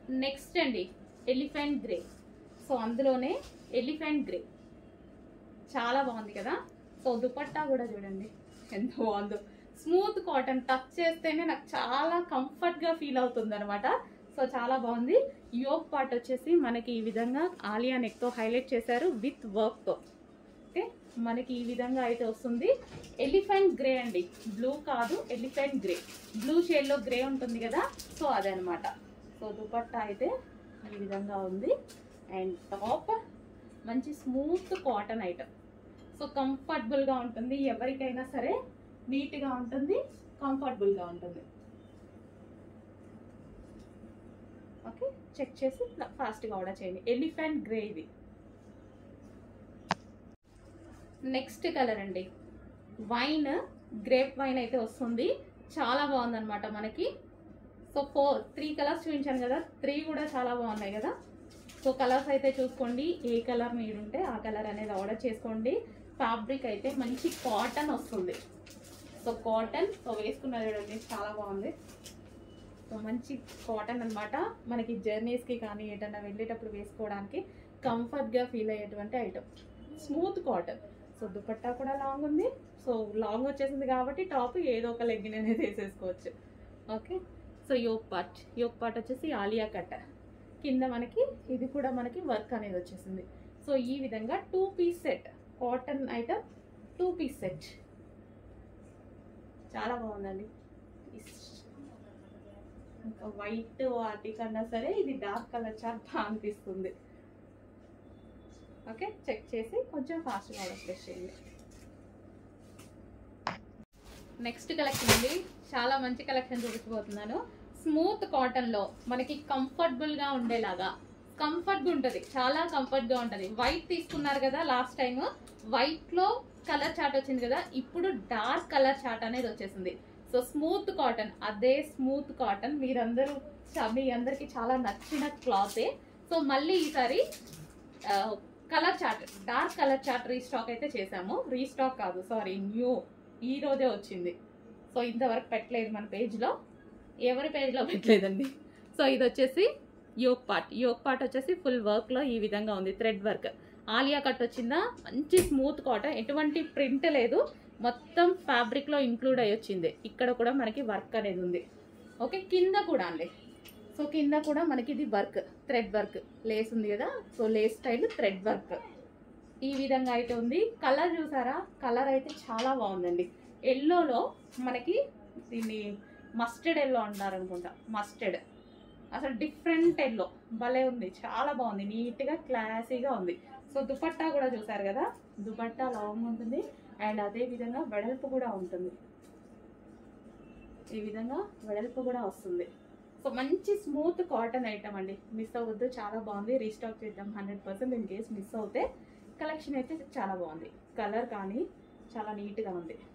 next అండి elephant grey so అందులోనే elephant grey చాలా బాగుంది కదా సో దుపట్టా కూడా చూడండి ఎంత బాగుందో స్మూత్ కాటన్ టచ్ చేస్తేనే నాకు చాలా కంఫర్ట్ గా ఫీల్ అవుతుంది అనమాట సో చాలా బాగుంది యోగ్ పార్ట్ వచ్చేసి మనకి ఈ విధంగా ఆలియా నెక్ తో హైలైట్ చేశారు విత్ వర్క్ తో ఓకే మనకి ఈ విధంగా అయితే వస్తుంది ఎలిఫెంట్ గ్రే అండి బ్లూ కాదు ఎలిఫెంట్ గ్రే బ్లూ షేడ్ లో గ్రే ఉంటుంది కదా సో అదనమాట సో దుపట్టా అయితే ఈ విధంగా ఉంది అండ్ టాప్ మంచి స్మూత్ కాటన్ ఐటమ్ సో కంఫర్టబుల్గా ఉంటుంది ఎవరికైనా సరే నీట్గా ఉంటుంది కంఫర్టబుల్గా ఉంటుంది ఓకే చెక్ చేసి ఫాస్ట్గా ఆర్డర్ చేయండి ఎలిఫెంట్ గ్రే ఇది నెక్స్ట్ కలర్ అండి వైన్ గ్రేప్ వైన్ అయితే వస్తుంది చాలా బాగుందన్నమాట మనకి సో ఫోర్ త్రీ కలర్స్ చూపించాను కదా త్రీ కూడా చాలా బాగున్నాయి కదా సో కలర్స్ అయితే చూసుకోండి ఏ కలర్ మీరు ఉంటే ఆ కలర్ అనేది ఆర్డర్ చేసుకోండి ఫ్యాబ్రిక్ అయితే మంచి కాటన్ వస్తుంది సో కాటన్ సో వేసుకున్నారు చూడండి చాలా బాగుంది సో మంచి కాటన్ అన్నమాట మనకి జర్నీస్కి కానీ ఏదైనా వెళ్ళేటప్పుడు వేసుకోవడానికి కంఫర్ట్గా ఫీల్ అయ్యేటువంటి item smooth cotton so dupatta కూడా లాంగ్ ఉంది సో లాంగ్ వచ్చేసింది కాబట్టి టాప్ ఏదో ఒక లెగ్గిన్ అనేది వేసేసుకోవచ్చు okay so yoke part yoke part వచ్చేసి ఆలియా కట్ కింద మనకి ఇది కూడా మనకి వర్క్ అనేది వచ్చేసింది సో ఈ విధంగా two piece set cotton item two piece set చాలా బాగుందండి ఇంకా వైట్ వాటి కన్నా సరే ఇది డార్క్ కలర్ చాలా బాగా అనిపిస్తుంది ఓకే చెక్ చేసి కొంచెం ఫాస్ట్గా ఆర్డర్ ప్లేస్ చేయండి నెక్స్ట్ కలెక్షన్ అండి చాలా మంచి కలెక్షన్ చూపించబోతున్నాను స్మూత్ కాటన్ లో మనకి కంఫర్టబుల్ గా ఉండేలాగా కంఫర్ట్ గా ఉంటది చాలా కంఫర్ట్ గా ఉంటది వైట్ తీసుకున్నారు కదా లాస్ట్ టైం వైట్ లో కలర్ చాట్ వచ్చింది కదా ఇప్పుడు డార్క్ కలర్ చాట్ అనేది వచ్చేసింది సో స్మూత్ కాటన్ అదే స్మూత్ కాటన్ మీరందరూ చ- మీ అందరికి చాలా నచ్చిన క్లాతే సో మళ్ళీ ఈసారి colour chart dark colour chart restock అయితే చేసాము రీస్టాక్ కాదు సారీ న్యూ ఈ రోజే వచ్చింది సో ఇంతవరకు పెట్టలేదు మన పేజ్లో ఎవరి పేజ్లో పెట్టలేదండి సో ఇది వచ్చేసి యోగ్ పార్ట్ యోగ్ పార్ట్ వచ్చేసి ఫుల్ వర్క్లో ఈ విధంగా ఉంది థ్రెడ్ వర్క్ ఆలియా కట్ వచ్చిందా మంచి స్మూత్ కాటన్ ఎటువంటి ప్రింట్ లేదు మొత్తం ఫ్యాబ్రిక్లో ఇంక్లూడ్ అయ్యి వచ్చింది ఇక్కడ కూడా మనకి వర్క్ అనేది ఉంది ఓకే కింద కూడా అండి సో కింద కూడా మనకి ఇది వర్క్ థ్రెడ్ వర్క్ లేస్ ఉంది కదా so lace style thread work ఈ విధంగా అయితే ఉంది కలర్ చూసారా కలర్ అయితే చాలా బాగుందండి ఎల్లోలో మనకి దీన్ని మస్టర్డ్ ఎల్లో అంటారు అనుకుంటా మస్టర్డ్ అసలు డిఫరెంట్ ఎల్లో భలే ఉంది చాలా బాగుంది నీట్గా క్లాసీగా ఉంది సో దుపట్టా కూడా చూసారు కదా దుపట్టా లాంగ్ ఉంటుంది అండ్ అదే విధంగా వెడల్పు కూడా ఉంటుంది ఈ విధంగా వెడల్పు కూడా వస్తుంది సో మంచి స్మూత్ కాటన్ ఐటమ్ అండి మిస్ అవ్వద్దు చాలా బాగుంది రీస్టాక్ చేద్దాం hundred percent in case miss అవుతే కలెక్షన్ అయితే చాలా బాగుంది కలర్ కానీ చాలా నీట్గా ఉంది